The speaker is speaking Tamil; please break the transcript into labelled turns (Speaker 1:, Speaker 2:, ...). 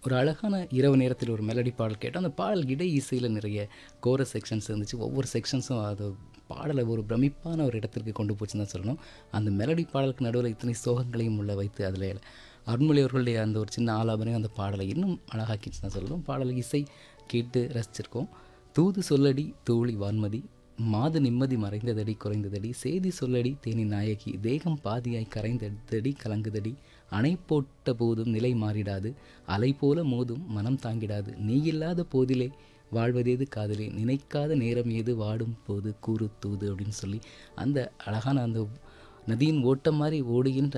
Speaker 1: ஒரு அழகான இரவு நேரத்தில் ஒரு மெலடி பாடல் கேட்டோம் அந்த பாடல் இடை இசையில் நிறைய கோரஸ் செக்ஷன்ஸ் இருந்துச்சு ஒவ்வொரு செக்ஷன்ஸும் அது பாடலை ஒரு பிரமிப்பான ஒரு இடத்திற்கு கொண்டு போச்சுன்னு தான் சொல்லணும் அந்த மெலடி பாடலுக்கு நடுவில் இத்தனை சோகங்களையும் உள்ள வைத்து அதில் அருண்மொழி அவர்களுடைய அந்த ஒரு சின்ன ஆலாபனையும் அந்த பாடலை இன்னும் அழகாக்கிச்சு தான் சொல்லணும் பாடல் இசை கேட்டு ரசிச்சிருக்கோம் தூது சொல்லடி தோழி வான்மதி மாது நிம்மதி மறைந்ததடி குறைந்ததடி செய்தி சொல்லடி தேனி நாயகி தேகம் பாதியாய் கரைந்ததடி கலங்குதடி அணை போட்ட போதும் நிலை மாறிடாது அலை போல மோதும் மனம் தாங்கிடாது நீ இல்லாத போதிலே வாழ்வதேது காதலே நினைக்காத நேரம் ஏது வாடும் போது கூறு தூது அப்படின்னு சொல்லி அந்த அழகான அந்த நதியின் ஓட்டம் மாதிரி ஓடுகின்ற